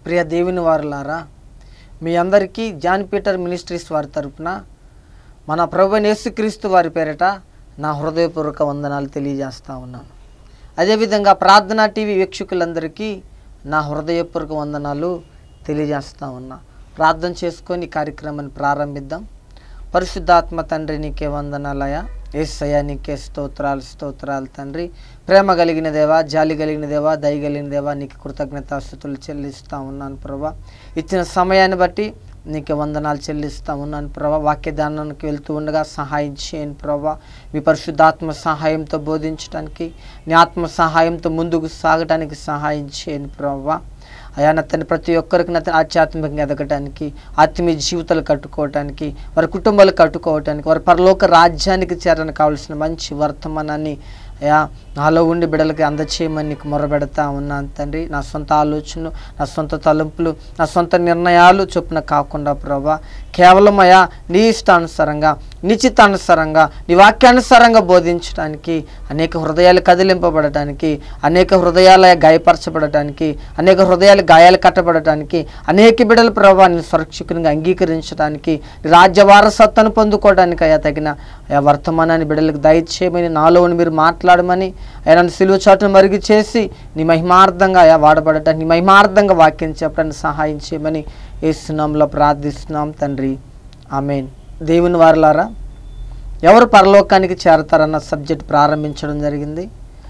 ప్రియ దేవుని వారులారా మీ అందరికీ జాన్ పీటర్ మినిస్ట్రీస్ వారి తరపున మన ప్రభు యేసుక్రీస్తు వారి పేరిట నా హృదయపూర్వక వందనాలు తెలియజేస్తా ఉన్నాను అదేవిధంగా ప్రార్థనా టీవీ వీక్షకులందరికీ నా హృదయపూర్వక వందనాలు తెలియజేస్తా ఉన్నా ప్రార్థన చేసుకొని ఈ కార్యక్రమాన్ని ప్రారంభిద్దాం పరిశుద్ధాత్మ తండ్రి నీకే వందనాలయ ఏసయ్య నీకే స్తోత్రాలు స్తోత్రాలు తండ్రి ప్రేమ కలిగిన దేవా జాలి కలిగిన దేవా దయ కలిగిన దేవా నీకు కృతజ్ఞతాస్థుతులు చెల్లిస్తూ ఉన్నాను ప్రభా ఇచ్చిన సమయాన్ని బట్టి నీకు వందనాలు చెల్లిస్తూ ఉన్నాను ప్రభా వాక్యదానానికి వెళ్తూ ఉండగా సహాయం చేయండి ప్రభా మీ పరిశుద్ధాత్మ సహాయంతో బోధించడానికి నీ ఆత్మ సహాయంతో ముందుకు సాగడానికి సహాయం చేయండి ప్రభా అయా నతని ప్రతి ఒక్కరికి నతని ఆధ్యాత్మికంగా ఎదగటానికి ఆత్మీయ జీవితాలు కట్టుకోవటానికి వారి కుటుంబాలు కట్టుకోవటానికి వారి పరలోక రాజ్యానికి చేరడానికి కావాల్సిన మంచి వర్తమానాన్ని అయా నాలో ఉండి బిడ్డలకి అందచేయమని నీకు మొరబెడతా ఉన్నాను తండ్రి నా సొంత ఆలోచనలు నా సొంత తలంపులు నా సొంత నిర్ణయాలు చొప్పున కాకుండా ప్రభా కేవలం అయా నీ ఇష్టానుసారంగా నిశ్చితానుసారంగా నీ వాక్యానుసారంగా బోధించడానికి అనేక హృదయాలు కదిలింపబడటానికి అనేక హృదయాల గాయపరచబడటానికి అనేక హృదయాలు గాయాలు కట్టబడటానికి అనేక బిడ్డల ప్రభావ నేను సురక్షకునిగా అంగీకరించడానికి నీ రాజ్య వారసత్వాన్ని పొందుకోవడానికి అయా తగిన అయా వర్తమానాన్ని బిడ్డలకు దయచేయమని నాలో ఉండి మీరు మాట్లాడమని ఆయన సిలువ చాటును మరుగు చేసి నీ మహిమార్థంగా అయా వాడబడటానికి నీ మహిమార్థంగా వాక్యం చెప్పడానికి సహాయం చేయమని ఏసునాంలో ప్రార్థిస్తున్నాం తండ్రి ఆమెన్ దేవుని వారలారా ఎవరు పరలోకానికి చేరతారన్న సబ్జెక్ట్ ప్రారంభించడం జరిగింది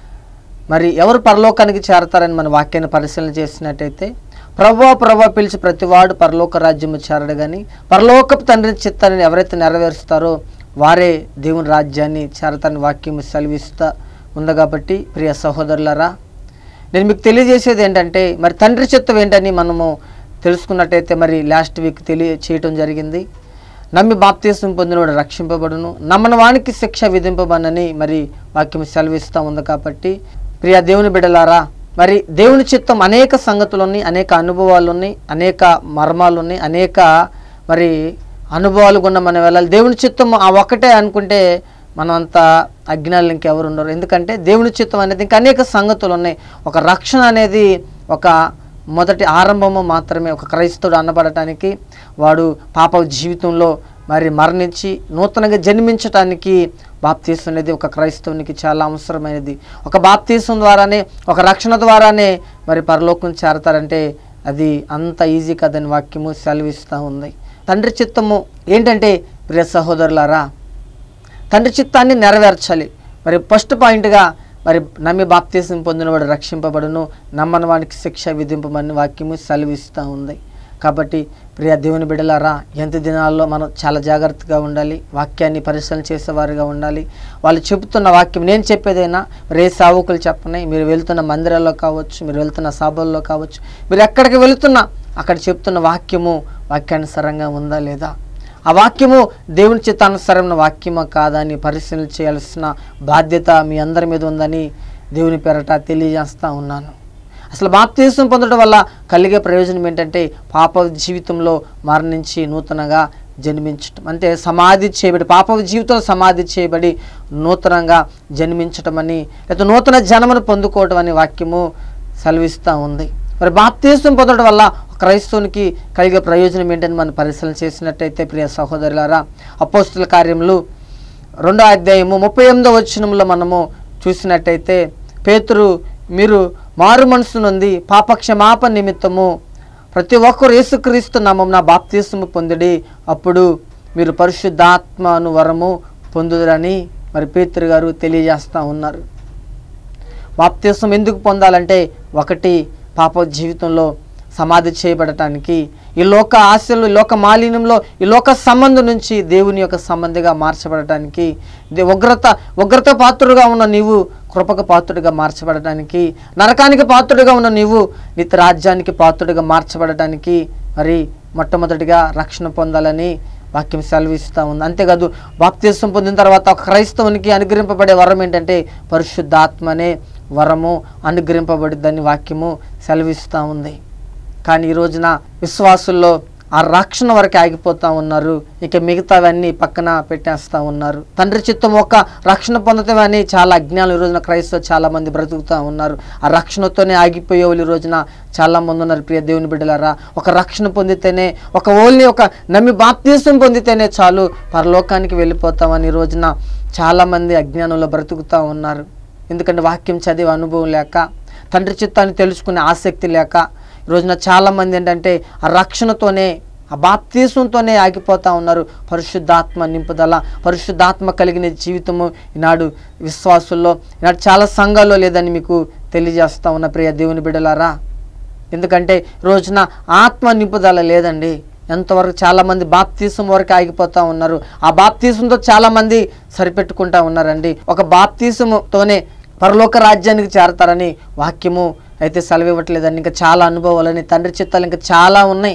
మరి ఎవరు పరలోకానికి చేరతారని మన వాక్యాన్ని పరిశీలన చేసినట్టయితే ప్రభా ప్రభా పిలిచి ప్రతివాడు పరలోక రాజ్యము చేరడు కానీ పరలోకపు తండ్రి చిత్తాన్ని ఎవరైతే నెరవేరుస్తారో వారే దేవుని రాజ్యాన్ని చేరతాని వాక్యము సెలవిస్తా ఉంది కాబట్టి ప్రియ సహోదరులారా నేను మీకు తెలియజేసేది ఏంటంటే మరి తండ్రి చిత్తం ఏంటని మనము తెలుసుకున్నట్టయితే మరి లాస్ట్ వీక్ తెలియ చేయటం జరిగింది నమ్మి బాప్తీసం పొందినవాడు రక్షింపబడును నమ్మని వానికి శిక్ష విధింపబడనని మరి వాక్యం సెలవిస్తూ ఉంది కాబట్టి ప్రియ దేవుని బిడలారా మరి దేవుని చిత్తం అనేక సంగతులు ఉన్నాయి అనేక అనుభవాలు ఉన్నాయి అనేక మర్మాలు ఉన్నాయి అనేక మరి అనుభవాలు గున్న మనం వెళ్ళాలి దేవుని చిత్తం ఆ ఒక్కటే అనుకుంటే మనం అంత అజ్ఞానులు ఇంకెవరు ఉండరు ఎందుకంటే దేవుని చిత్తం అనేది ఇంకా అనేక సంగతులు ఉన్నాయి ఒక రక్షణ అనేది ఒక మొదటి ఆరంభము మాత్రమే ఒక క్రైస్తవుడు అనబడటానికి వాడు పాప జీవితంలో మరి మరణించి నూతనంగా జన్మించటానికి బాప్తీసం అనేది ఒక క్రైస్తవునికి చాలా అవసరమైనది ఒక బాప్తీసం ద్వారానే ఒక రక్షణ ద్వారానే మరి పరలోకం చేరతారంటే అది అంత ఈజీ కదని వాక్యము సెలవిస్తూ ఉంది తండ్రి చిత్తము ఏంటంటే ప్రియ సహోదరులారా తండ్రి చిత్తాన్ని నెరవేర్చాలి మరి ఫస్ట్ పాయింట్గా మరి నమ్మి బాప్తీసం పొందినవాడు రక్షింపబడును నమ్మని వానికి శిక్ష విధింపమని వాక్యము సెలవిస్తూ ఉంది కాబట్టి ప్రియ దేవుని బిడ్డలారా ఎంత దినాల్లో మనం చాలా జాగ్రత్తగా ఉండాలి వాక్యాన్ని పరిశీలన చేసేవారుగా ఉండాలి వాళ్ళు చెబుతున్న వాక్యం నేను చెప్పేదైనా మరి ఏ సావుకులు చెప్పని మీరు వెళ్తున్న మందిరాల్లో కావచ్చు మీరు వెళ్తున్న సభల్లో కావచ్చు మీరు ఎక్కడికి వెళుతున్నా అక్కడ చెప్తున్న వాక్యము వాక్యానుసారంగా ఉందా లేదా ఆ వాక్యము దేవుని చిత్తానుసరమైన వాక్యమా కాదా అని పరిశీలన చేయాల్సిన బాధ్యత మీ అందరి మీద ఉందని దేవుని పేరట తెలియజేస్తా ఉన్నాను అసలు బాప్తీసం పొందడం వల్ల కలిగే ప్రయోజనం ఏంటంటే పాప జీవితంలో మరణించి నూతనంగా జన్మించటం అంటే సమాధి చేయబడి పాప జీవితంలో సమాధి చేయబడి నూతనంగా జన్మించటం అని లేదా నూతన జన్మను పొందుకోవటం అనే వాక్యము సెలవిస్తూ ఉంది మరి బాప్తీసం పొందడం వల్ల క్రైస్తవునికి కలిగే ప్రయోజనం ఏంటని మనం పరిశీలన చేసినట్టయితే ప్రియ సహోదరులారా అపోస్తుల కార్యములు రెండో అధ్యాయము ముప్పై ఎనిమిదో వచనంలో మనము చూసినట్టయితే పేతురు మీరు మారు మనసు నుండి పాపక్షమాప నిమిత్తము ప్రతి ఒక్కరు యేసుక్రీస్తు నామం నా బాప్తీసము పొందిడి అప్పుడు మీరు పరిశుద్ధాత్మను వరము పొందుదరని మరి పేతురు గారు తెలియజేస్తూ ఉన్నారు బాప్తీసం ఎందుకు పొందాలంటే ఒకటి పాప జీవితంలో సమాధి చేయబడటానికి ఈ లోక ఆశలు ఈ లోక మాలిన్యంలో ఈ లోక సంబంధం నుంచి దేవుని యొక్క సంబంధిగా మార్చబడటానికి దే- ఉగ్రత ఉగ్రత పాత్రుడుగా ఉన్న నీవు కృపక పాత్రుడిగా మార్చబడటానికి నరకానికి పాత్రుడిగా ఉన్న నీవు నిత్య రాజ్యానికి పాత్రుడిగా మార్చబడటానికి మరి మొట్టమొదటిగా రక్షణ పొందాలని వాక్యం సెలవిస్తూ ఉంది అంతేకాదు బాప్తీసం పొందిన తర్వాత ఒక క్రైస్తవునికి అనుగ్రహింపబడే వరం ఏంటంటే పరిశుద్ధాత్మనే వరము అనుగ్రహింపబడిద్దని వాక్యము సెలవిస్తూ ఉంది కానీ ఈ రోజున విశ్వాసుల్లో ఆ రక్షణ వరకు ఆగిపోతా ఉన్నారు ఇక మిగతావన్నీ పక్కన పెట్టేస్తా ఉన్నారు తండ్రి చిత్తం ఒక రక్షణ పొందటమని చాలా అజ్ఞానం ఈ రోజున క్రైస్తవ చాలా మంది బ్రతుకుతూ ఉన్నారు ఆ రక్షణతోనే ఆగిపోయే వాళ్ళు ఈ రోజున చాలా మంది ఉన్నారు ప్రియ దేవుని బిడ్డలారా ఒక రక్షణ పొందితేనే ఒక ఓన్లీ ఒక నమ్మి బాప్తీసం పొందితేనే చాలు పరలోకానికి వెళ్ళిపోతామని ఈ రోజున చాలామంది అజ్ఞానంలో బ్రతుకుతూ ఉన్నారు ఎందుకంటే వాక్యం చదివే అనుభవం లేక తండ్రి చిత్తాన్ని తెలుసుకునే ఆసక్తి లేక ఈ రోజున చాలామంది ఏంటంటే ఆ రక్షణతోనే ఆ బాప్తీసంతోనే ఆగిపోతూ ఉన్నారు పరిశుద్ధాత్మ నింపుదల పరిశుద్ధాత్మ కలిగిన జీవితము ఈనాడు విశ్వాసుల్లో ఈనాడు చాలా సంఘాల్లో లేదని మీకు తెలియజేస్తా ఉన్న ప్రియ దేవుని బిడ్డలారా ఎందుకంటే ఈ రోజున ఆత్మ నింపుదల లేదండి ఎంతవరకు చాలామంది బాప్తీసం వరకు ఆగిపోతూ ఉన్నారు ఆ బాప్తీసంతో చాలామంది సరిపెట్టుకుంటా ఉన్నారండి ఒక బాప్తీసముతోనే పరలోక రాజ్యానికి చేరతారని వాక్యము అయితే సెలవివ్వట్లేదండి ఇంకా చాలా అనుభవాలని తండ్రి చిత్తాలు ఇంకా చాలా ఉన్నాయి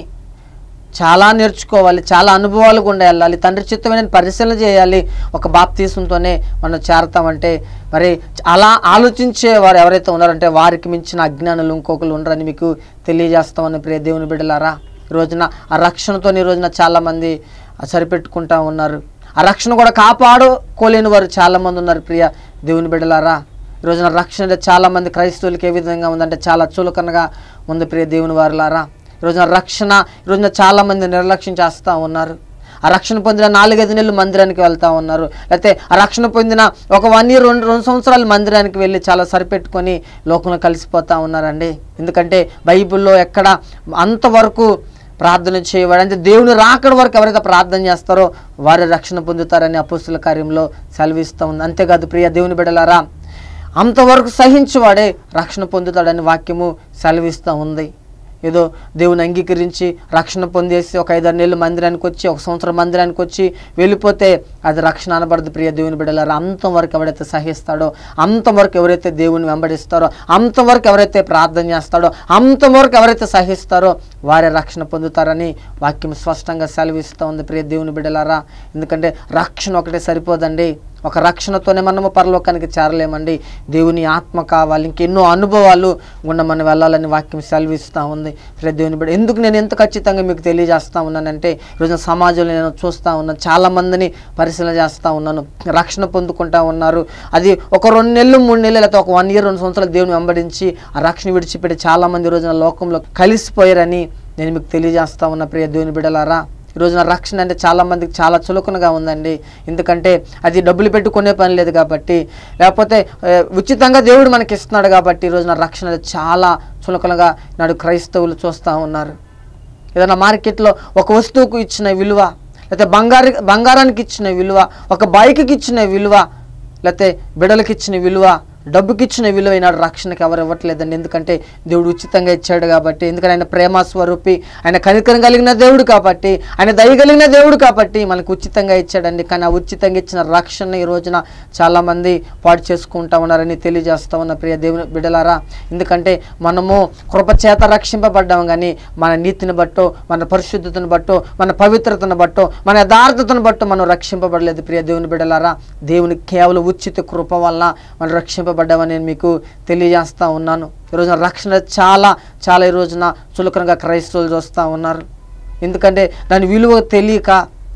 చాలా నేర్చుకోవాలి చాలా అనుభవాలు గుండా వెళ్ళాలి తండ్రి చిత్తమైన పరిశీలన చేయాలి ఒక బాప్తీసంతోనే మనం చేరతామంటే మరి అలా ఆలోచించే వారు ఎవరైతే ఉన్నారంటే వారికి మించిన అజ్ఞానులు ఇంకొకరు ఉండరని మీకు తెలియజేస్తామని ప్రియ దేవుని బిడ్డలారా ఈ రోజున ఆ రక్షణతో ఈ రోజున చాలామంది సరిపెట్టుకుంటా ఉన్నారు ఆ రక్షణ కూడా కాపాడుకోలేని వారు చాలామంది ఉన్నారు ప్రియ దేవుని బిడ్డలారా ఈ రోజున రక్షణ అంటే చాలామంది క్రైస్తవులకి ఏ విధంగా ఉందంటే చాలా చులకనగా ఉంది ప్రియ దేవుని వారులారా ఈ రోజున రక్షణ ఈ రోజున చాలామంది నిర్లక్ష్యం చేస్తూ ఉన్నారు ఆ రక్షణ పొందిన నాలుగైదు నెలలు మందిరానికి వెళ్తా ఉన్నారు లేకపోతే ఆ రక్షణ పొందిన ఒక వన్ ఇయర్ రెండు రెండు సంవత్సరాలు మందిరానికి వెళ్ళి చాలా సరిపెట్టుకొని లోకంలో కలిసిపోతూ ఉన్నారండి ఎందుకంటే బైబిల్లో ఎక్కడ అంతవరకు ప్రార్థన చేయవాడు అంటే దేవుని రాకడ వరకు ఎవరైతే ప్రార్థన చేస్తారో వారి రక్షణ పొందుతారని అపుస్తుల కార్యంలో సెలవిస్తూ ఉంది అంతేకాదు ప్రియ దేవుని బిడలారా అంతవరకు సహించేవాడే రక్షణ పొందుతాడని వాక్యము సెలవిస్తూ ఉంది ఏదో దేవుని అంగీకరించి రక్షణ పొందేసి ఒక ఐదారు నెలలు మందిరానికి వచ్చి ఒక సంవత్సరం మందిరానికి వచ్చి వెళ్ళిపోతే అది రక్షణ అనబడదు ప్రియ దేవుని బిడ్డలారా అంతవరకు ఎవరైతే సహిస్తాడో అంతవరకు ఎవరైతే దేవుని వెంబడిస్తారో అంతవరకు ఎవరైతే ప్రార్థన చేస్తాడో అంతవరకు ఎవరైతే సహిస్తారో వారే రక్షణ పొందుతారని వాక్యం స్పష్టంగా సెలవిస్తూ ఉంది ప్రియ దేవుని బిడ్డలారా ఎందుకంటే రక్షణ ఒకటే సరిపోదండి ఒక రక్షణతోనే మనము పరలోకానికి చేరలేమండి దేవుని ఆత్మ కావాలి ఇంకెన్నో అనుభవాలు గుండా మనం వెళ్ళాలని వాక్యం సెలవిస్తూ ఉంది ప్రియ దేవుని బిడ్డ ఎందుకు నేను ఎంత ఖచ్చితంగా మీకు తెలియజేస్తా ఉన్నానంటే ఈరోజు సమాజంలో నేను చూస్తూ ఉన్నాను చాలామందిని పరిశీలన చేస్తూ ఉన్నాను రక్షణ పొందుకుంటా ఉన్నారు అది ఒక రెండు నెలలు మూడు నెలలు లేకపోతే ఒక వన్ ఇయర్ రెండు సంవత్సరాలు దేవుని వెంబడించి ఆ రక్షణ విడిచిపెట్టి చాలామంది ఈ రోజున లోకంలో కలిసిపోయారని నేను మీకు తెలియజేస్తా ఉన్న ప్రియ దేవుని బిడ్డలారా ఈ రోజున రక్షణ అంటే చాలా మందికి చాలా చులకనగా ఉందండి ఎందుకంటే అది డబ్బులు పెట్టుకునే పని లేదు కాబట్టి లేకపోతే ఆ, ఉచితంగా దేవుడు మనకి ఇస్తున్నాడు కాబట్టి ఈ రోజున రక్షణ అనేది చాలా చులకనగా నాడు క్రైస్తవులు చూస్తూ ఉన్నారు ఏదైనా మార్కెట్లో ఒక వస్తువుకు ఇచ్చిన విలువ లేకపోతే బంగారు బంగారానికి ఇచ్చిన విలువ ఒక బైక్కి ఇచ్చిన విలువ లేకపోతే బిడలకి ఇచ్చిన విలువ డబ్బుకి ఇచ్చిన విలువ ఈనాడు రక్షణకి ఎవరు ఇవ్వట్లేదండి ఎందుకంటే దేవుడు ఉచితంగా ఇచ్చాడు కాబట్టి ఎందుకంటే ఆయన ప్రేమ స్వరూపి ఆయన కనికరం కలిగిన దేవుడు కాబట్టి ఆయన దయ కలిగిన దేవుడు కాబట్టి మనకు ఉచితంగా ఇచ్చాడండి కానీ ఆ ఉచితంగా ఇచ్చిన రక్షణ ఈ రోజున చాలామంది పాడు చేసుకుంటా ఉన్నారని తెలియజేస్తా ఉన్న ప్రియ దేవుని బిడ్డలారా ఎందుకంటే మనము కృపచేత రక్షింపబడ్డాం కానీ మన నీతిని బట్టో మన పరిశుద్ధతను బట్టో మన పవిత్రతను బట్టో మన యథార్థతను బట్టో మనం రక్షింపబడలేదు ప్రియ దేవుని బిడ్డలారా దేవుని కేవలం ఉచిత కృప వల్ల మనం రక్షింపబడ్డామని నేను మీకు తెలియజేస్తా ఉన్నాను ఈ రోజున రక్షణ చాలా చాలా ఈ రోజున చులకనగా క్రైస్తవులు చూస్తూ ఉన్నారు ఎందుకంటే దాని విలువ తెలియక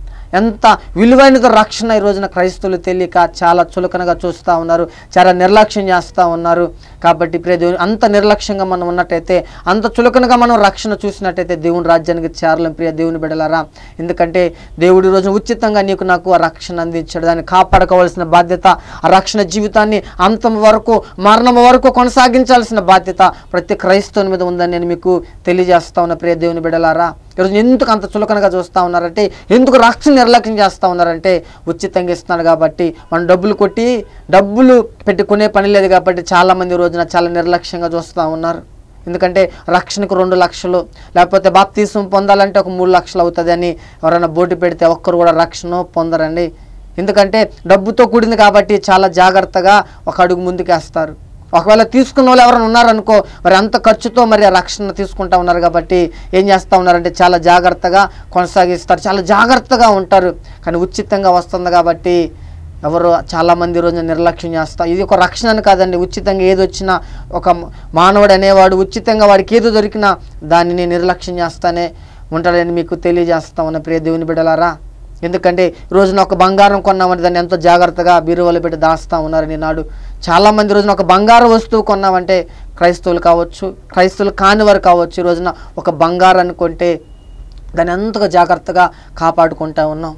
ఎంత విలువైనదో రక్షణ ఈ రోజున క్రైస్తవులు తెలియక చాలా చులకనగా చూస్తూ ఉన్నారు చాలా నిర్లక్ష్యం చేస్తూ ఉన్నారు కాబట్టి ప్రియ దేవుని అంత నిర్లక్ష్యంగా మనం ఉన్నట్టయితే అంత చులకనగా మనం రక్షణ చూసినట్టయితే దేవుని రాజ్యానికి చేరలేం ప్రియ దేవుని బిడలారా ఎందుకంటే దేవుడు ఈ రోజున ఉచితంగా నీకు నాకు ఆ రక్షణ అందించాడు దాన్ని కాపాడుకోవాల్సిన బాధ్యత ఆ రక్షణ జీవితాన్ని అంతం వరకు మరణం వరకు కొనసాగించాల్సిన బాధ్యత ప్రతి క్రైస్తవుని మీద ఉందని నేను మీకు తెలియజేస్తా ఉన్న ప్రియ దేవుని బిడలారా ఈరోజు ఎందుకు అంత చులకనగా చూస్తూ ఉన్నారంటే ఎందుకు రక్షణ నిర్లక్ష్యం చేస్తూ ఉన్నారంటే ఉచితంగా ఇస్తున్నాడు కాబట్టి మనం డబ్బులు కొట్టి డబ్బులు పెట్టుకునే పని లేదు కాబట్టి చాలామంది ఈ రోజున చాలా నిర్లక్ష్యంగా చూస్తూ ఉన్నారు ఎందుకంటే రక్షణకు రెండు లక్షలు లేకపోతే బాప్తీసం పొందాలంటే ఒక మూడు లక్షలు అవుతుంది అని ఎవరైనా బోటు పెడితే ఒక్కరు కూడా రక్షణ పొందరండి ఎందుకంటే డబ్బుతో కూడింది కాబట్టి చాలా జాగ్రత్తగా ఒక అడుగు ముందుకేస్తారు ఒకవేళ తీసుకున్న వాళ్ళు ఎవరైనా ఉన్నారనుకో మరి అంత ఖర్చుతో మరి ఆ రక్షణ తీసుకుంటా ఉన్నారు కాబట్టి ఏం చేస్తూ ఉన్నారంటే చాలా జాగ్రత్తగా కొనసాగిస్తారు చాలా జాగ్రత్తగా ఉంటారు కానీ ఉచితంగా వస్తుంది కాబట్టి ఎవరు చాలామంది ఈ రోజున నిర్లక్ష్యం చేస్తారు ఇది ఒక రక్షణ అని కాదండి ఉచితంగా ఏది వచ్చినా ఒక మానవుడు అనేవాడు ఉచితంగా వాడికి ఏది దొరికినా దానిని నిర్లక్ష్యం చేస్తానే ఉంటాడని మీకు తెలియజేస్తా ఉన్న ప్రియ దేవుని బిడ్డలారా ఎందుకంటే ఈ రోజున ఒక బంగారం కొన్నామంటే దాన్ని ఎంతో జాగ్రత్తగా బీరువాలో పెట్టి దాస్తా ఉన్నారని నాడు చాలామంది రోజున ఒక బంగారు వస్తువు కొన్నామంటే క్రైస్తవులు కావచ్చు క్రైస్తవులు కాని వారు కావచ్చు ఈ రోజున ఒక బంగారాన్ని కొంటే దాన్ని ఎంతగా జాగ్రత్తగా కాపాడుకుంటా ఉన్నాం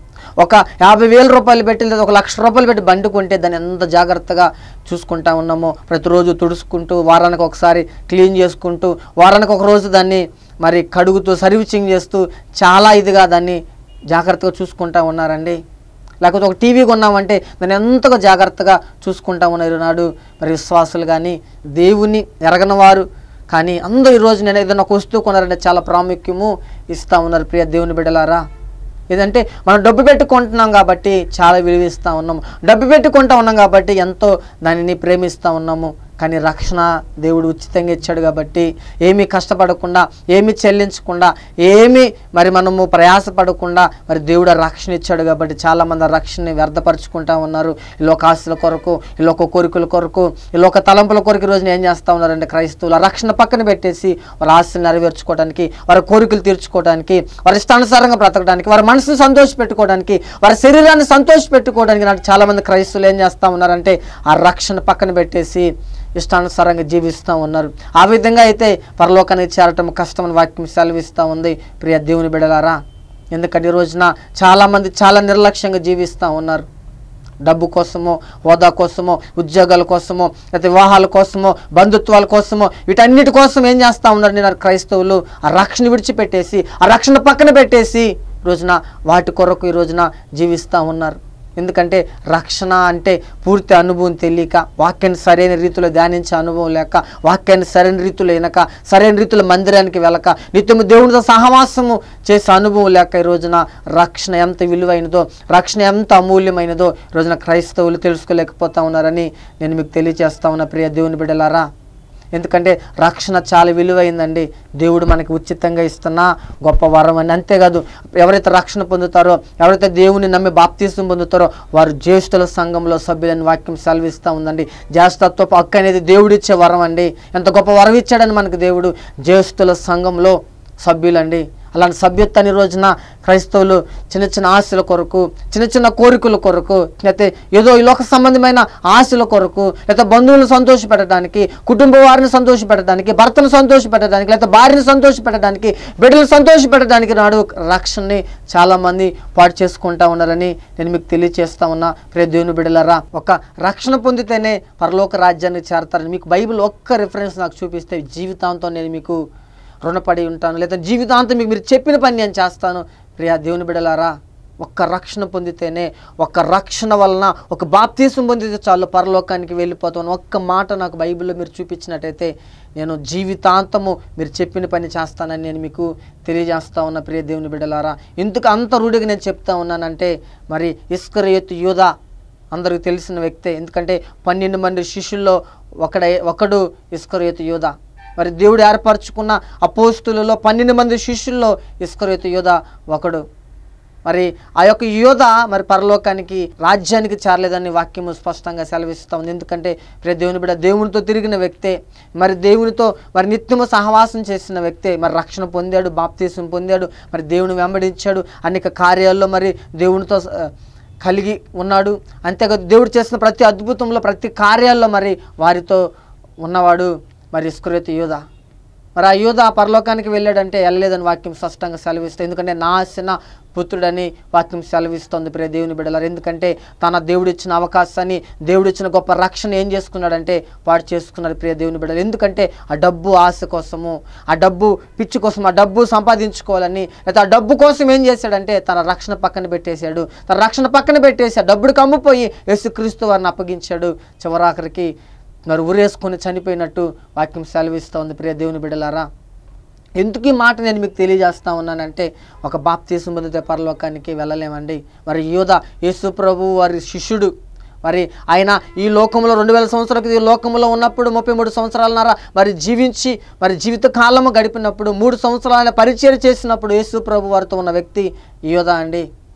ఒక యాభై వేల రూపాయలు పెట్టి లేదా ఒక లక్ష రూపాయలు పెట్టి బండి కొంటే దాన్ని ఎంత జాగ్రత్తగా చూసుకుంటా ఉన్నామో ప్రతిరోజు తుడుచుకుంటూ వారానికి ఒకసారి క్లీన్ చేసుకుంటూ వారానికి ఒక రోజు దాన్ని మరి కడుగుతూ సర్వీసింగ్ చేస్తూ చాలా ఇదిగా దాన్ని జాగ్రత్తగా చూసుకుంటా ఉన్నారండి లేకపోతే ఒక టీవీ కొన్నామంటే దాన్ని ఎంతగా జాగ్రత్తగా చూసుకుంటా ఉన్నారు నాడు మరి విశ్వాసులు కానీ దేవుని ఎరగని వారు కానీ అందరూ ఈరోజు నేను ఏదైనా ఒక వస్తువు కొన్నారంటే చాలా ప్రాముఖ్యము ఇస్తూ ఉన్నారు ప్రియ దేవుని బిడ్డలారా ఏదంటే మనం డబ్బు పెట్టి కొంటున్నాం కాబట్టి చాలా విలువ ఇస్తూ ఉన్నాము డబ్బు పెట్టి కొంటా ఉన్నాం కాబట్టి ఎంతో దానిని ప్రేమిస్తూ ఉన్నాము కానీ రక్షణ దేవుడు ఉచితంగా ఇచ్చాడు కాబట్టి ఏమీ కష్టపడకుండా ఏమీ చెల్లించకుండా ఏమీ మరి మనము ప్రయాసపడకుండా మరి దేవుడు ఆ రక్షణ ఇచ్చాడు కాబట్టి చాలామంది ఆ రక్షణని వ్యర్థపరుచుకుంటా ఉన్నారు ఈ లోక ఆస్తుల కొరకు ఈ లోక కోరికల కొరకు ఈ లోక తలంపుల కొరకు ఈ రోజున ఏం చేస్తూ ఉన్నారంటే క్రైస్తవులు ఆ రక్షణ పక్కన పెట్టేసి వారి ఆస్తులు నెరవేర్చుకోవడానికి వారి కోరికలు తీర్చుకోవడానికి వారి ఇష్టానుసారంగా బ్రతకడానికి వారి మనసును సంతోషపెట్టుకోవడానికి వారి శరీరాన్ని సంతోషపెట్టుకోవడానికి నాటి చాలామంది క్రైస్తవులు ఏం చేస్తూ ఉన్నారంటే ఆ రక్షణ పక్కన పెట్టేసి ఇష్టానుసారంగా జీవిస్తూ ఉన్నారు ఆ విధంగా అయితే పరలోకానికి చేరటం కష్టమని వాక్యం సెలవిస్తూ ఉంది ప్రియ దేవుని బిడలారా ఎందుకంటే ఈ రోజున చాలామంది చాలా నిర్లక్ష్యంగా జీవిస్తూ ఉన్నారు డబ్బు కోసమో హోదా కోసమో ఉద్యోగాల కోసమో లేకపోతే వివాహాల కోసమో బంధుత్వాల కోసమో వీటన్నిటి కోసం ఏం చేస్తూ ఉన్నారు నేను క్రైస్తవులు ఆ రక్షణ విడిచిపెట్టేసి ఆ రక్షణ పక్కన పెట్టేసి ఈ రోజున వాటి కొరకు ఈ రోజున జీవిస్తూ ఉన్నారు ఎందుకంటే రక్షణ అంటే పూర్తి అనుభవం తెలియక వాక్యాన్ని సరైన రీతిలో ధ్యానించే అనుభవం లేక వాక్యాన్ని సరైన రీతిలో వినక సరైన రీతిలో మందిరానికి వెళ్ళక నిత్యము దేవునితో సహవాసము చేసే అనుభవం లేక ఈ రోజున రక్షణ ఎంత విలువైనదో రక్షణ ఎంత అమూల్యమైనదో ఈ రోజున క్రైస్తవులు తెలుసుకోలేకపోతా ఉన్నారని నేను మీకు తెలియజేస్తా ఉన్నా ప్రియ దేవుని బిడ్డలారా ఎందుకంటే రక్షణ చాలా విలువైందండి దేవుడు మనకి ఉచితంగా ఇస్తున్న గొప్ప వరం అని అంతేకాదు ఎవరైతే రక్షణ పొందుతారో ఎవరైతే దేవుని నమ్మి బాప్తీసం పొందుతారో వారు జ్యేష్ఠుల సంఘంలో సభ్యులని వాక్యం సెలవిస్తూ ఉందండి జ్యేష్ఠత్వపు హక్కు అనేది దేవుడిచ్చే వరం అండి ఎంత గొప్ప వరం ఇచ్చాడని మనకు దేవుడు జ్యేష్ఠుల సంఘంలో సభ్యులండి అలాంటి సభ్యత్వాన్ని రోజున క్రైస్తవులు చిన్న చిన్న ఆశల కొరకు చిన్న చిన్న కోరికల కొరకు లేకపోతే ఏదో ఈ లోక సంబంధమైన ఆశల కొరకు లేకపోతే బంధువులను సంతోషపెట్టడానికి కుటుంబ వారిని సంతోషపెట్టడానికి భర్తను సంతోషపెట్టడానికి లేకపోతే భార్యను సంతోషపెట్టడానికి బిడ్డలు సంతోషపెట్టడానికి నాడు రక్షణని చాలామంది పాటు చేసుకుంటా ఉన్నారని నేను మీకు తెలియజేస్తా ఉన్నా ప్రియ దేవుని బిడ్డలారా ఒక రక్షణ పొందితేనే పరలోక రాజ్యాన్ని చేరతారని మీకు బైబిల్ ఒక్క రిఫరెన్స్ నాకు చూపిస్తే జీవితాంతం నేను మీకు రుణపడి ఉంటాను లేదా జీవితాంతం మీకు మీరు చెప్పిన పని నేను చేస్తాను ప్రియా దేవుని బిడలారా ఒక్క రక్షణ పొందితేనే ఒక్క రక్షణ వలన ఒక బాప్తీసం పొందితే చాలు పరలోకానికి వెళ్ళిపోతాను ఒక్క మాట నాకు బైబిల్లో మీరు చూపించినట్టయితే నేను జీవితాంతము మీరు చెప్పిన పని చేస్తానని నేను మీకు తెలియజేస్తా ఉన్న ప్రియ దేవుని బిడ్డలారా ఎందుకు అంత రూఢిగా నేను చెప్తా ఉన్నానంటే మరి ఇస్కరయత్ యూదా అందరికీ తెలిసిన వ్యక్తే ఎందుకంటే పన్నెండు మంది శిష్యుల్లో ఒకడై ఒకడు ఇస్కరయత్ యూదా మరి దేవుడు ఏర్పరచుకున్న అపోస్తులలో పన్నెండు మంది శిష్యుల్లో ఇస్కరేతు యోధ ఒకడు మరి ఆ యొక్క యోధ మరి పరలోకానికి రాజ్యానికి చేరలేదని వాక్యము స్పష్టంగా సెలవిస్తూ ఉంది ఎందుకంటే ప్రియ దేవుని బిడ్డ దేవునితో తిరిగిన వ్యక్తే మరి దేవునితో మరి నిత్యము సహవాసం చేసిన వ్యక్తే మరి రక్షణ పొందాడు బాప్తీసం పొందాడు మరి దేవుని వెంబడించాడు అనేక కార్యాల్లో మరి దేవునితో ఆ, కలిగి ఉన్నాడు అంతేకాదు దేవుడు చేసిన ప్రతి అద్భుతంలో ప్రతి కార్యాల్లో మరి వారితో ఉన్నవాడు మరి ఇస్కురేతు యూద మరి ఆ యూద పరలోకానికి వెళ్ళాడంటే వెళ్ళలేదని వాక్యం స్పష్టంగా సెలవిస్తుంది ఎందుకంటే నాశన పుత్రుడని వాక్యం సెలవిస్తుంది ప్రియ దేవుని బిడ్డలారు ఎందుకంటే తన దేవుడిచ్చిన అవకాశాన్ని దేవుడిచ్చిన గొప్ప రక్షణ ఏం చేసుకున్నాడంటే పాడు చేసుకున్నారు ప్రియ దేవుని బిడ్డలు ఎందుకంటే ఆ డబ్బు ఆశ కోసము ఆ డబ్బు పిచ్చి కోసం ఆ డబ్బు సంపాదించుకోవాలని లేదా ఆ డబ్బు కోసం ఏం చేశాడంటే తన రక్షణ పక్కన పెట్టేశాడు తన రక్షణ పక్కన పెట్టేసి ఆ డబ్బుడు కమ్ముపోయి యేసుక్రీస్తు వారిని అప్పగించాడు చివరాఖరికి మరి ఉరేసుకొని చనిపోయినట్టు వాక్యం సెలవిస్తోంది ప్రియ దేవుని బిడ్డలారా ఎందుకు ఈ మాట నేను మీకు తెలియజేస్తా ఉన్నానంటే ఒక బాప్తీసం పొందితే పరలోకానికి వెళ్ళలేమండి మరి యోధ యేసు ప్రభు వారి శిష్యుడు మరి ఆయన ఈ లోకంలో రెండు వేల సంవత్సరాలకు ఈ లోకంలో ఉన్నప్పుడు ముప్పై మూడు సంవత్సరాలన్నర మరి జీవించి మరి జీవిత కాలము గడిపినప్పుడు మూడు సంవత్సరాల పరిచయం చేసినప్పుడు యేసు ప్రభు వారితో ఉన్న వ్యక్తి యోధ అండి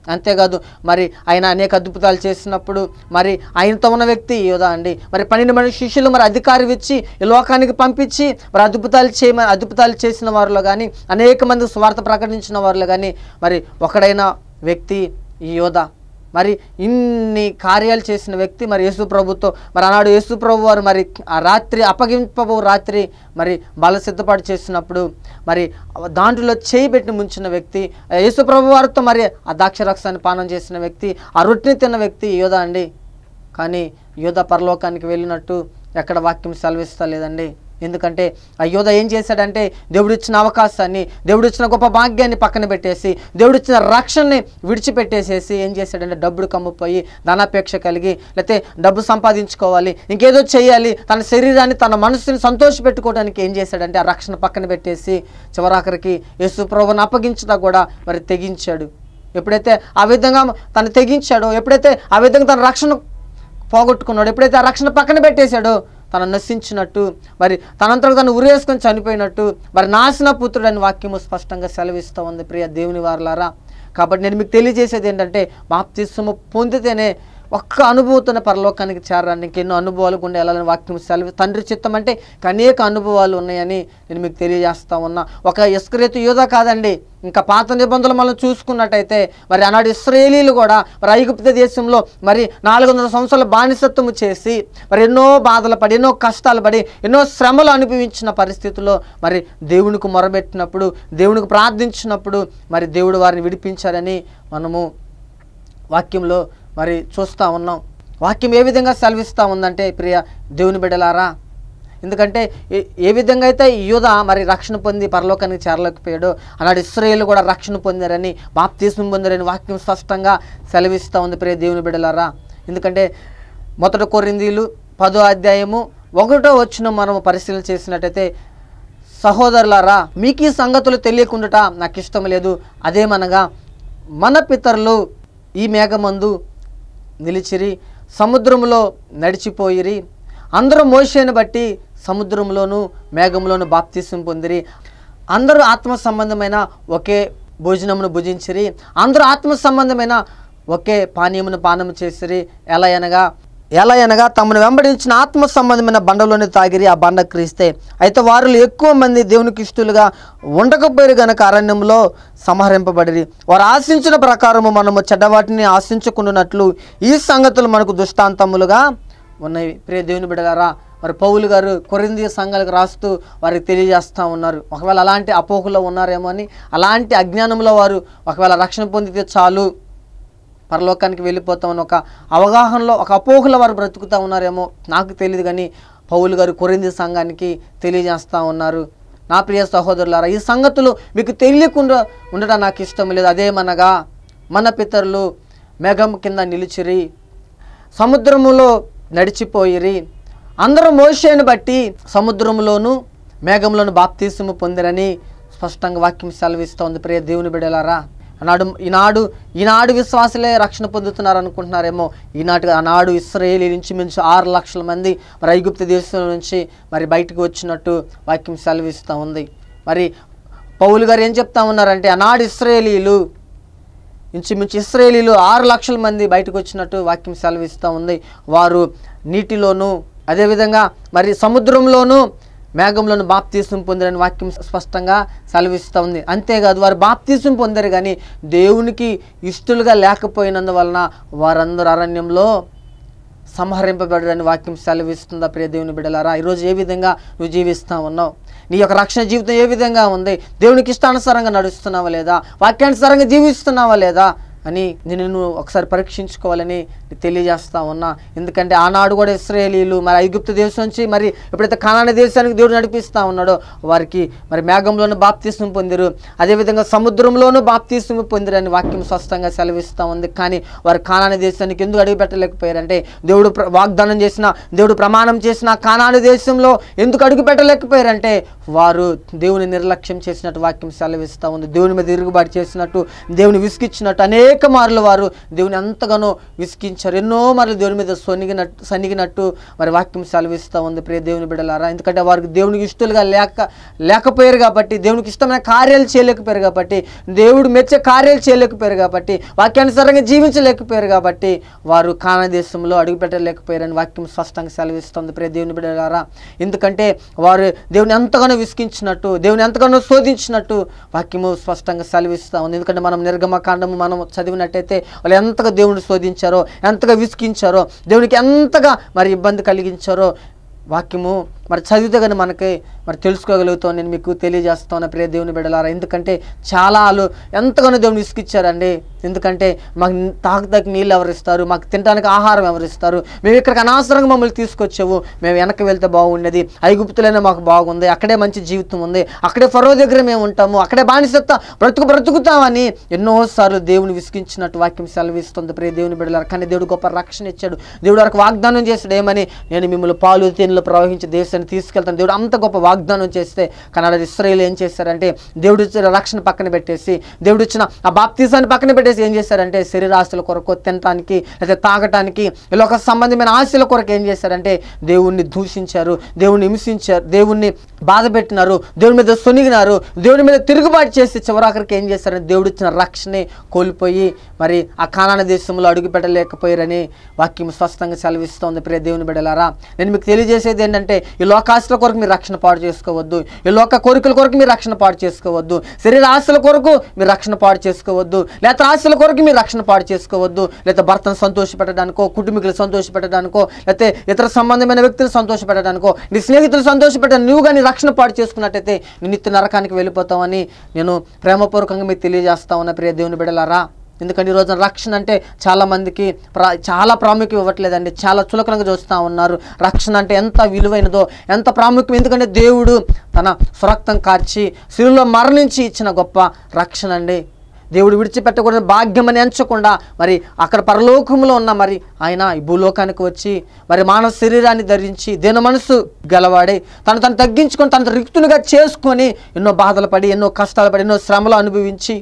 అంతేకాదు మరి ఆయన అనేక అద్భుతాలు చేసినప్పుడు మరి ఆయనతో ఉన్న వ్యక్తి యోధా అండి మరి పన్నెండు మంది శిష్యులు మరి అధికారం ఇచ్చి ఈ లోకానికి పంపించి మరి అద్భుతాలు చేయమని అద్భుతాలు చేసిన వారిలో కానీ అనేక మంది స్వార్థ ప్రకటించిన వారిలో కానీ మరి ఒకడైన వ్యక్తి ఈ యోధ మరి ఇన్ని కార్యాలు చేసిన వ్యక్తి మరి యేసు ప్రభుతో మరి ఆనాడు యేసు ప్రభు వారు మరి ఆ రాత్రి అప్పగింపబో రాత్రి మరి బల సిద్ధపాటు చేసినప్పుడు మరి దాంట్లో చేయి పెట్టి ముంచిన వ్యక్తి యేసు ప్రభు వారితో మరి ఆ ద్రాక్షరక్షాన్ని పానం చేసిన వ్యక్తి ఆ రొట్టెని తిన్న వ్యక్తి యోధ అండి కానీ యోధ పరలోకానికి వెళ్ళినట్టు ఎక్కడ వాక్యం సెలవిస్తా లేదండి ఎందుకంటే ఆ యోధ ఏం చేశాడంటే దేవుడిచ్చిన అవకాశాన్ని దేవుడిచ్చిన గొప్ప భాగ్యాన్ని పక్కన పెట్టేసి దేవుడిచ్చిన రక్షణని విడిచిపెట్టేసేసి ఏం చేశాడంటే డబ్బుడు కమ్ముపోయి ధనాపేక్ష కలిగి లేకపోతే డబ్బు సంపాదించుకోవాలి ఇంకేదో చేయాలి తన శరీరాన్ని తన మనసుని సంతోషపెట్టుకోవడానికి ఏం చేశాడంటే ఆ రక్షణ పక్కన పెట్టేసి చివరాఖరికి యేసు ప్రభుని అప్పగించినా కూడా మరి తెగించాడు ఎప్పుడైతే ఆ విధంగా తను తెగించాడో ఎప్పుడైతే ఆ విధంగా తన రక్షణ పోగొట్టుకున్నాడు ఎప్పుడైతే ఆ రక్షణ పక్కన పెట్టేశాడో తను నశించినట్టు మరి తనంతకు తను ఉరేసుకొని చనిపోయినట్టు మరి నాశన పుత్రుడని వాక్యము స్పష్టంగా సెలవిస్తూ ఉంది ప్రియ దేవుని వారలారా కాబట్టి నేను మీకు తెలియజేసేది ఏంటంటే బాప్తిస్మము పొందితేనే ఒక్క అనుభూతిన పరలోకానికి చేరడానికి ఎన్నో అనుభవాలు గుండా వెళ్ళాలని వాక్యం సెలవు తండ్రి చిత్తం అంటే అనేక అనుభవాలు ఉన్నాయని నేను మీకు తెలియజేస్తా ఉన్నా ఒక ఇస్క్రేతు యోధ కాదండి ఇంకా పాత నిబంధనలు మనం చూసుకున్నట్టయితే మరి ఆనాడు ఇస్రాయేలీలు కూడా మరి ఐగుప్త దేశంలో మరి నాలుగు వందల సంవత్సరాల బానిసత్వము చేసి మరి ఎన్నో బాధలు పడి ఎన్నో కష్టాలు పడి ఎన్నో శ్రమలు అనుభవించిన పరిస్థితుల్లో మరి దేవునికి మొరబెట్టినప్పుడు దేవునికి ప్రార్థించినప్పుడు మరి దేవుడు వారిని విడిపించారని మనము వాక్యంలో మరి చూస్తూ ఉన్నాం వాక్యం ఏ విధంగా సెలవిస్తూ ఉందంటే ప్రియ దేవుని బిడ్డలారా ఎందుకంటే ఏ- ఏ విధంగా అయితే ఈ యూద మరి రక్షణ పొంది పరలోకానికి చేరలేకపోయాడో అలాంటి ఇస్రాయేల్ కూడా రక్షణ పొందారని బాప్తీసం పొందారని వాక్యం స్పష్టంగా సెలవిస్తూ ఉంది ప్రియ దేవుని బిడ్డలారా ఎందుకంటే మొదటి కొరిందీలు పదో అధ్యాయము ఒకటో వచ్చిన మనం పరిశీలన చేసినట్టయితే సహోదరులారా మీకు ఈ సంగతులు తెలియకుండాట నాకు ఇష్టం లేదు అదేమనగా మన పితరులు ఈ మేఘమందు నిలిచిరి సముద్రములో నడిచిపోయిరి అందరూ మోషేను బట్టి సముద్రంలోను మేఘంలోను బాప్తీసం పొందిరి అందరూ ఆత్మ సంబంధమైన ఒకే భోజనమును భుజించిరి అందరూ ఆత్మ సంబంధమైన ఒకే పానీయమును పానము చేసిరి ఎలా అనగా ఎలా అనగా తమను వెంబడించిన ఆత్మ సంబంధమైన బండలోని తాగిరి ఆ బండ క్రీస్తే అయితే వారిలో ఎక్కువ మంది దేవునికి ఇష్టలుగా ఉండకపోయారు గనక అరణ్యంలో సంహరింపబడిరి వారు ఆశించిన ప్రకారము మనము చెడ్డవాటిని ఆశించుకున్నట్లు ఈ సంగతులు మనకు దృష్టాంతములుగా ఉన్నాయి ప్రియ దేవుని బిడ్డలారా మరి పౌలు గారు కొరింది సంఘాలకు రాస్తూ వారికి తెలియజేస్తూ ఉన్నారు ఒకవేళ అలాంటి అపోహలో ఉన్నారేమో అని అలాంటి అజ్ఞానంలో వారు ఒకవేళ రక్షణ పొందితే చాలు పరలోకానికి వెళ్ళిపోతామని ఒక అవగాహనలో ఒక అపోహలో వారు బ్రతుకుతూ ఉన్నారేమో నాకు తెలియదు కానీ పౌలు గారు కొరింది సంఘానికి తెలియజేస్తూ ఉన్నారు నా ప్రియ సహోదరులారా ఈ సంగతులు మీకు తెలియకుండా ఉండడం నాకు ఇష్టం లేదు అదేమనగా మన పితరులు మేఘం కింద నిలిచిరి సముద్రములో నడిచిపోయిరి అందరూ మోషేను బట్టి సముద్రములోను మేఘంలోను బాప్తీసము పొందిరని స్పష్టంగా వాక్యం సెలవిస్తోంది ప్రియ దేవుని బిడలారా ఆనాడు ఈనాడు ఈనాడు విశ్వాసులే రక్షణ పొందుతున్నారు అనుకుంటున్నారేమో ఈనాటి ఆనాడు ఇస్రాయేలీ నుంచి మించి ఆరు లక్షల మంది మరి ఐగుప్తు దేశం నుంచి మరి బయటకు వచ్చినట్టు వాక్యం సెలవిస్తూ ఉంది మరి పౌలు గారు ఏం చెప్తా ఉన్నారంటే ఆనాడు ఇస్రాయేలీలు ఇంచుమించు ఇస్రాయేలీలు ఆరు లక్షల మంది బయటకు వచ్చినట్టు వాక్యం సెలవిస్తూ ఉంది వారు నీటిలోను అదేవిధంగా మరి సముద్రంలోను మేఘంలోను బాప్తీసం పొందారని వాక్యం స్పష్టంగా సెలవిస్తూ ఉంది అంతేకాదు వారు బాప్తీసం పొందారు కానీ దేవునికి ఇష్టలుగా లేకపోయినందువలన వారందరూ అరణ్యంలో సంహరింపబడని వాక్యం సెలవిస్తుందా ప్రియ దేవుని బిడ్డలారా ఈరోజు ఏ విధంగా నువ్వు జీవిస్తా ఉన్నావు నీ యొక్క రక్షణ జీవితం ఏ విధంగా ఉంది దేవునికి ఇష్టానుసారంగా నడుస్తున్నావా లేదా వాక్యానుసారంగా జీవిస్తున్నావా లేదా అని నేను నువ్వు ఒకసారి పరీక్షించుకోవాలని తెలియజేస్తా ఉన్నా ఎందుకంటే ఆనాడు కూడా ఇస్రాయేలీలు మరి ఐగుప్తు దేశం నుంచి మరి ఎప్పుడైతే కానాన దేశానికి దేవుడు నడిపిస్తూ ఉన్నాడో వారికి మరి మేఘంలోనూ బాప్తీసం పొందిరు అదేవిధంగా సముద్రంలోనూ బాప్తీసం పొందిరని వాక్యం స్పష్టంగా సెలవిస్తూ ఉంది కానీ వారు కానాని దేశానికి ఎందుకు అడుగు పెట్టలేకపోయారంటే దేవుడు ప్ర- వాగ్దానం చేసిన దేవుడు ప్రమాణం చేసిన కానాని దేశంలో ఎందుకు అడుగు పెట్టలేకపోయారంటే వారు దేవుని నిర్లక్ష్యం చేసినట్టు వాక్యం సెలవిస్తూ ఉంది దేవుని మీద తిరుగుబాటు చేసినట్టు దేవుని విసిగిచ్చినట్టు అనేక అనేక మార్లు వారు దేవుని ఎంతగానో విసికించారు ఎన్నో మార్లు దేవుని మీద సొనిగినట్టు సనిగినట్టు మరి వాక్యం సెలవిస్తూ ఉంది ప్రియ దేవుని బిడ్డలారా ఎందుకంటే వారికి దేవునికి ఇష్టలుగా లేక లేకపోయారు కాబట్టి దేవునికి ఇష్టమైన కార్యాలు చేయలేకపోయారు కాబట్టి దేవుడు మెచ్చే కార్యాలు చేయలేకపోయారు కాబట్టి వాక్యానుసారంగా జీవించలేకపోయారు కాబట్టి వారు కాన దేశంలో అడుగుపెట్టలేకపోయారని వాక్యం స్పష్టంగా సెలవిస్తుంది ప్రియ దేవుని బిడ్డలారా ఎందుకంటే వారు దేవుని ఎంతగానో విసికించినట్టు దేవుని ఎంతగానో శోధించినట్టు వాక్యము స్పష్టంగా సెలవిస్తూ ఉంది ఎందుకంటే మనం నిర్గమకాండము మనం చదివినట్టయితే వాళ్ళు ఎంతగా దేవుని శోధించారో ఎంతగా విసికించారో దేవునికి ఎంతగా మరి ఇబ్బంది కలిగించారో వాక్యము మరి చదివితే కానీ మనకి మరి తెలుసుకోగలుగుతాం నేను మీకు తెలియజేస్తాను ప్రియ దేవుని బిడ్డలారా ఎందుకంటే చాలా వాళ్ళు ఎంతగానో దేవుని విసిగిచ్చారండి ఎందుకంటే మాకు తాగుతాకి నీళ్ళు ఎవరిస్తారు మాకు తినడానికి ఆహారం ఎవరిస్తారు మేము ఇక్కడికి అనవసరంగా మమ్మల్ని తీసుకొచ్చావు మేము వెనక్కి వెళ్తే బాగుండేది ఐగుప్తులైనా మాకు బాగుంది అక్కడే మంచి జీవితం ఉంది అక్కడే ఫరో దగ్గర మేము ఉంటాము అక్కడే బానిసత్తా బ్రతుకు బ్రతుకుతామని ఎన్నోసార్లు దేవుని విసిగించినట్టు వాక్యం సెలవిస్తుంది ప్రియ దేవుని బిడ్డలారా కానీ దేవుడు గొప్ప రక్షణ ఇచ్చాడు దేవుడు వరకు వాగ్దానం చేశాడు ఏమని నేను మిమ్మల్ని పాలు తేనెలు ప్రవహించే దేశాన్ని తీసుకెళ్తాను దేవుడు అంత గొప్ప వాగ్దానం చేస్తే కన్నడ ఇస్రాయేల్ ఏం చేశారంటే దేవుడు ఇచ్చిన రక్షణ పక్కన పెట్టేసి దేవుడు ఇచ్చిన ఆ బాప్తీసాన్ని పక్కన పెట్టేసి ఏం చేశారంటే శరీరాస్తుల కొరకు తినటానికి లేదా తాగటానికి ఇలా ఒక సంబంధమైన ఆశల కొరకు ఏం చేశారంటే దేవుణ్ణి దూషించారు దేవుణ్ణి హింసించారు దేవుణ్ణి బాధ పెట్టినారు దేవుని మీద సొనిగినారు దేవుని మీద తిరుగుబాటు చేసి చివరాఖరికి ఏం చేశారంటే దేవుడు ఇచ్చిన రక్షణని కోల్పోయి మరి ఆ కానాన దేశంలో అడుగు పెట్టలేకపోయారని వాక్యం స్పష్టంగా సెలవిస్తోంది ప్రియ దేవుని బిడ్డలారా నేను మీకు తెలియజేసేది ఏంటంటే ఈ లోకాస్తుల కొరకు మీరు రక్షణ పాడు చేసుకోవద్దు ఈ లోక కోరికల కొరకు మీరు రక్షణ పాడు చేసుకోవద్దు శరీర ఆశల కొరకు మీరు రక్షణ పాడు చేసుకోవద్దు లేకపోతే ఆశల కొరకు మీరు రక్షణ పాడు చేసుకోవద్దు లేదా భర్తను సంతోషపెట్టడానికో కుటుంబీకులు సంతోషపెట్టడానికో లేకపోతే ఇతర సంబంధమైన వ్యక్తులు సంతోషపెట్టడానికో నీ స్నేహితులు సంతోషపెట్టడానికి నువ్వు కానీ రక్షణ పాడు చేసుకున్నట్టయితే నీ నిత్య నరకానికి వెళ్ళిపోతావని నేను ప్రేమపూర్వకంగా మీకు తెలియజేస్తా ఉన్న ప్రియ దేవుని బిడలారా ఎందుకంటే ఈ రోజున రక్షణ అంటే చాలా మందికి ప్రా చాలా ప్రాముఖ్యం ఇవ్వట్లేదండి చాలా చులకనగా చూస్తూ ఉన్నారు రక్షణ అంటే ఎంత విలువైనదో ఎంత ప్రాముఖ్యం ఎందుకంటే దేవుడు తన సురక్తం కార్చి శిలువలో మరణించి ఇచ్చిన గొప్ప రక్షణ అండి దేవుడు విడిచిపెట్టకూడని భాగ్యం అని ఎంచకుండా మరి అక్కడ పరలోకంలో ఉన్న మరి ఆయన ఈ భూలోకానికి వచ్చి మరి మానవ శరీరాన్ని ధరించి దేని మనసు గలవాడే తను తను తగ్గించుకొని తను రిక్తునిగా చేసుకొని ఎన్నో బాధలు పడి ఎన్నో కష్టాలు పడి ఎన్నో శ్రమలు అనుభవించి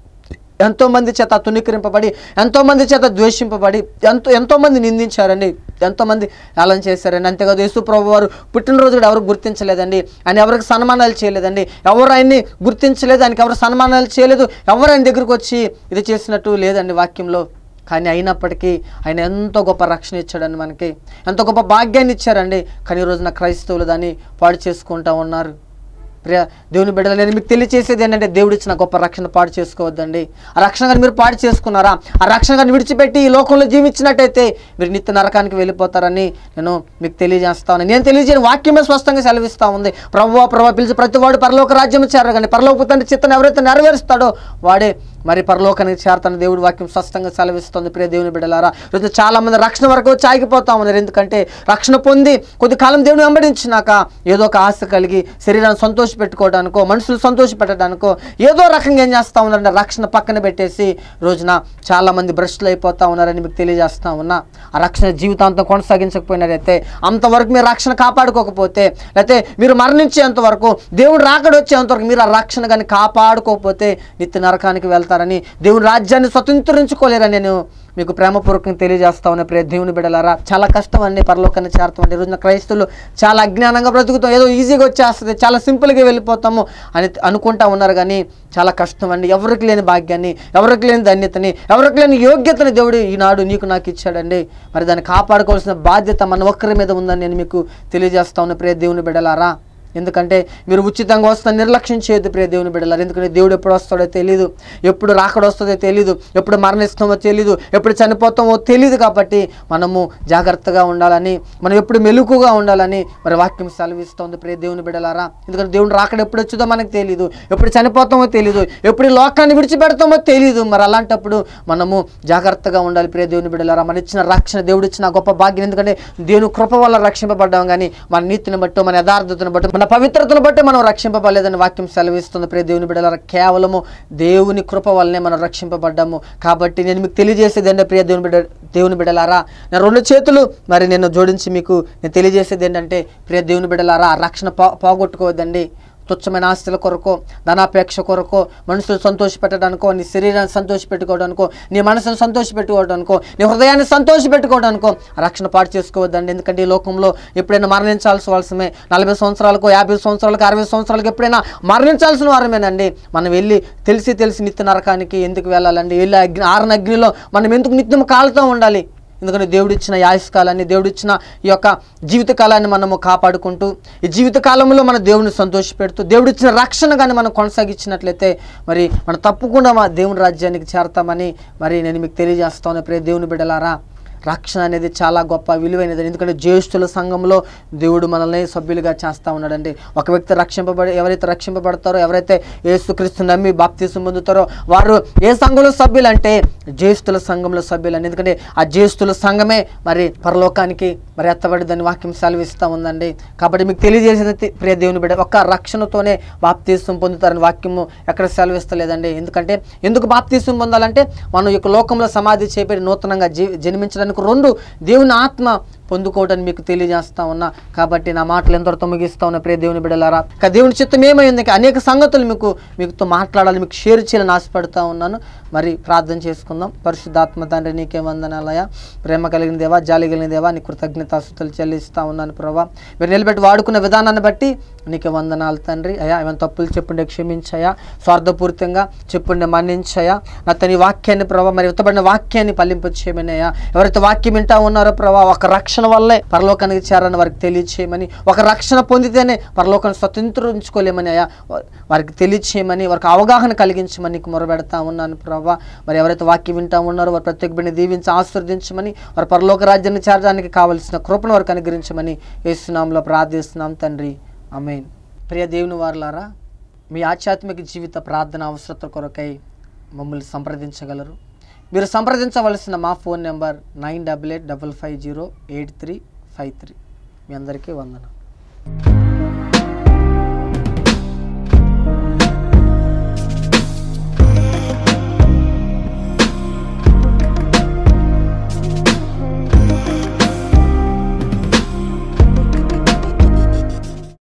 ఎంతో మంది చేత తుణీకరింపబడి ఎంతో మంది చేత ద్వేషింపబడి ఎంతో ఎంతో మంది నిందించారండి ఎంతో మంది అలం చేశారండి అంతేకాదు యేసు ప్రభు వారు పుట్టినరోజు కూడా ఎవరు గుర్తించలేదండి ఆయన ఎవరికి సన్మానాలు చేయలేదండి ఎవరు ఆయన్ని గుర్తించలేదు ఆయనకి ఎవరు సన్మానాలు చేయలేదు ఎవరు ఆయన దగ్గరికి వచ్చి ఇది చేసినట్టు లేదండి వాక్యంలో కానీ అయినప్పటికీ ఆయన ఎంతో గొప్ప రక్షణ ఇచ్చాడండి మనకి ఎంతో గొప్ప భాగ్యాన్ని ఇచ్చారండి కానీ ఈ రోజున క్రైస్తవులు దాన్ని పాడు చేసుకుంటా ఉన్నారు ప్రియ దేవుని బిడ్డలు నేను మీకు తెలియచేసేది ఏంటంటే దేవుడు ఇచ్చిన గొప్ప రక్షణ పాడు చేసుకోవద్దండి ఆ రక్షణ కానీ మీరు పాడు చేసుకున్నారా ఆ రక్షణ కానీ విడిచిపెట్టి ఈ లోకంలో జీవించినట్టయితే మీరు నిత్య నరకానికి వెళ్ళిపోతారని నేను మీకు తెలియజేస్తాను నేను తెలియజేయని వాక్యమే స్పష్టంగా సెలవిస్తా ఉంది ప్రభు ప్రభు పిలిచి ప్రతి వాడు పరలోక రాజ్యం చేరారు కానీ పరలోక తండ్రి చిత్తను ఎవరైతే నెరవేరుస్తాడో వాడే మరి పరలోకానికి చేరతాను దేవుడు వాక్యం స్పష్టంగా సెలవిస్తుంది ప్రియ దేవుని బిడ్డలారా ఈరోజు చాలా మంది రక్షణ వరకు వచ్చి ఆగిపోతా ఉన్నారు ఎందుకంటే రక్షణ పొంది కొద్ది కాలం దేవుని వెంబడించినాక ఏదో ఒక ఆశ కలిగి శరీరాన్ని సంతోష పెట్టుకోవడానికో మనుషులు సంతోష పెట్టడానికో ఏదో రకంగా ఏం చేస్తూ ఉన్నారంటే రక్షణ పక్కన పెట్టేసి రోజున చాలా మంది భ్రష్టులు అయిపోతా ఉన్నారని మీకు తెలియజేస్తా ఉన్నా ఆ రక్షణ జీవితాంతం కొనసాగించకపోయినట్లయితే అంతవరకు మీరు రక్షణ కాపాడుకోకపోతే లేకపోతే మీరు మరణించేంత వరకు దేవుడు రాకడ వచ్చేంతవరకు మీరు ఆ రక్షణ కానీ కాపాడుకోకపోతే నిత్య నరకానికి వెళ్తారని దేవుని రాజ్యాన్ని స్వతంత్రించుకోలేరని నేను మీకు ప్రేమపూర్వకంగా తెలియజేస్తా ఉన్న ప్రియ దేవుని బిడలారా చాలా కష్టం అండి పరలోకాన్ని చేరతాం అండి ఈ రోజున క్రైస్తువులు చాలా అజ్ఞానంగా బ్రతుకుతాం ఏదో ఈజీగా వచ్చేస్తుంది చాలా సింపుల్గా వెళ్ళిపోతాము అని అనుకుంటా ఉన్నారు కానీ చాలా కష్టం అండి ఎవరికి లేని భాగ్యాన్ని ఎవరికి లేని ధన్యతని ఎవరికి లేని యోగ్యతని దేవుడు ఈనాడు నీకు నాకు ఇచ్చాడండి మరి దాన్ని కాపాడుకోవాల్సిన బాధ్యత మన ఒక్కరి మీద ఉందని నేను మీకు తెలియజేస్తా ఉన్న ప్రియ దేవుని బిడలారా ఎందుకంటే మీరు ఉచితంగా వస్తున్న నిర్లక్ష్యం చేయొద్దు ప్రియ దేవుని బిడ్డలారు ఎందుకంటే దేవుడు ఎప్పుడు వస్తాడో తెలియదు ఎప్పుడు రాకడ వస్తుందో తెలియదు ఎప్పుడు మరణిస్తామో తెలియదు ఎప్పుడు చనిపోతామో తెలియదు కాబట్టి మనము జాగ్రత్తగా ఉండాలని మనం ఎప్పుడు మెలుకుగా ఉండాలని మరి వాక్యం సెలవిస్తోంది ప్రియ దేవుని బిడ్డలారా ఎందుకంటే దేవుడు రాకడ ఎప్పుడు వచ్చుదో మనకు తెలియదు ఎప్పుడు చనిపోతామో తెలియదు ఎప్పుడు ఈ లోకాన్ని విడిచిపెడతామో తెలియదు మరి అలాంటప్పుడు మనము జాగ్రత్తగా ఉండాలి ప్రియ దేవుని బిడ్డలారా మన ఇచ్చిన రక్షణ దేవుడు ఇచ్చిన గొప్ప భాగ్యం ఎందుకంటే దేవుని కృప వల్ల రక్షింపబడ్డాం కానీ మన నీతిని బట్టి మన యథార్థతను బట్టి మన పవిత్రతను బట్టి మనం రక్షింపబడలేదని వాక్యం సెలవిస్తుంది ప్రియ దేవుని బిడ్డలారా కేవలము దేవుని కృప వల్లనే మనం రక్షింపబడ్డాము కాబట్టి నేను మీకు తెలియజేసేది ఏంటంటే ప్రియ దేవుని బిడ్డ దేవుని బిడ్డలారా నా రెండు చేతులు మరి నేను జోడించి మీకు నేను తెలియజేసేది ఏంటంటే ప్రియ దేవుని బిడ్డలారా ఆ రక్షణ పో పోగొట్టుకోవద్దండి తుచ్చమైన ఆస్తుల కొరకో ధనాపేక్ష కొరకో మనుషులు సంతోషపెట్టడానికో నీ శరీరాన్ని సంతోషపెట్టుకోవడానికో నీ మనసును సంతోషపెట్టుకోవడానికో నీ హృదయాన్ని సంతోషపెట్టుకోవడానికో రక్షణ పాటు చేసుకోవద్దండి ఎందుకంటే ఈ లోకంలో ఎప్పుడైనా మరణించాల్సి వలసమే నలభై సంవత్సరాలకు యాభై సంవత్సరాలకు అరవై సంవత్సరాలకు ఎప్పుడైనా మరణించాల్సిన వారమేనండి మనం వెళ్ళి తెలిసి తెలిసి నిత్య నరకానికి ఎందుకు వెళ్ళాలండి వెళ్ళి అగ్ని ఆరన అగ్నిలో మనం ఎందుకు నిత్యం కాలుతూ ఉండాలి ఎందుకంటే దేవుడిచ్చిన ఆయుష్కాలాన్ని దేవుడిచ్చిన ఈ యొక్క జీవితకాలాన్ని మనము కాపాడుకుంటూ ఈ జీవితకాలంలో మన దేవుని సంతోషపెడుతూ దేవుడిచ్చిన రక్షణ కానీ మనం కొనసాగించినట్లయితే మరి మనం తప్పకుండా మా దేవుని రాజ్యానికి చేరతామని మరి నేను మీకు తెలియజేస్తాను ప్రే దేవుని బిడ్డలారా రక్షణ అనేది చాలా గొప్ప విలువైనది ఎందుకంటే జ్యేష్ఠుల సంఘంలో దేవుడు మనల్ని సభ్యులుగా చేస్తూ ఉన్నాడండి ఒక వ్యక్తి రక్షింపబడి ఎవరైతే రక్షింపబడతారో ఎవరైతే యేసుక్రీస్తు నమ్మి బాప్తీసం పొందుతారో వారు ఏ సంఘంలో సభ్యులు అంటే జ్యేష్ఠుల సంఘంలో సభ్యులు ఎందుకంటే ఆ జ్యేష్ఠుల సంఘమే మరి పరలోకానికి మరి ఎత్తబడిదని వాక్యం సెలవిస్తూ ఉందండి కాబట్టి మీకు తెలియజేసేది తి- ప్రియ దేవుని బిడ్డ ఒక్క రక్షణతోనే బాప్తీసం పొందుతారని వాక్యము ఎక్కడ సెలవిస్తలేదండి ఎందుకంటే ఎందుకు బాప్తీసం పొందాలంటే మనం ఈ యొక్క లోకంలో సమాధి చేపడి నూతనంగా జీ జన్మించడానికి రెండు దేవుని ఆత్మ పొందుకోవడానికి మీకు తెలియజేస్తా ఉన్నా కాబట్టి నా మాటలు ఎంతవరకు ముగిస్తా ఉన్నా ప్రియ దేవుని బిడ్డలారా ఇక దేవుని చిత్తం ఏమైంది ఇంకా అనేక సంగతులు మీకు మీతో మాట్లాడాలి మీకు షేర్ చేయాలని ఆశపడుతూ ఉన్నాను మరి ప్రార్థన చేసుకుందాం పరిశుద్ధాత్మ తండ్రి నీకే వందనాలయ ప్రేమ కలిగిన దేవా జాలి కలిగిన దేవా నీ కృతజ్ఞతాస్తుతులు చెల్లిస్తా ఉన్నాను ప్రభా మీరు నిలబెట్టి వాడుకున్న విధానాన్ని బట్టి నీకే వందనాలు తండ్రి అయ్యా ఏమైనా తప్పులు చెప్పుండే క్షమించయా స్వార్థపూరితంగా చెప్పుండే మన్నించయా నా తన వాక్యాన్ని ప్రభా మరి ఇవ్వబడిన వాక్యాన్ని పల్లింపు చేయమని అయ్యా ఎవరైతే వాక్యం వింటా ఉన్నారో ప్రభా ఒక రక్షణ వల్లే పరలోకానికి చేరని వారికి తెలియచేయమని ఒక రక్షణ పొందితేనే పరలోకాన్ని స్వతంత్రించుకోలేమని అయ్యా వా- వారికి తెలియచేయమని వారికి అవగాహన కలిగించమని నీకు మొరబెడతా ఉన్నాను ప్రభా మరి ఎవరైతే వాక్యం వింటా ఉన్నారో వారి ప్రత్యేక బిడ్డని దీవించి ఆస్వాదించమని వారి పరలోక రాజ్యాన్ని చేరడానికి కావలసిన కృపను వారికి అనుగ్రహించమని యేసునామంలో ప్రార్థిస్తున్నాం తండ్రి అమేన్ ప్రియ దేవుని వారులారా మీ ఆధ్యాత్మిక జీవిత ప్రార్థన అవసరత కొరకై మమ్మల్ని సంప్రదించగలరు మీరు సంప్రదించవలసిన మా phone number nine double eight double five zero eight three five three మీ అందరికీ వందనం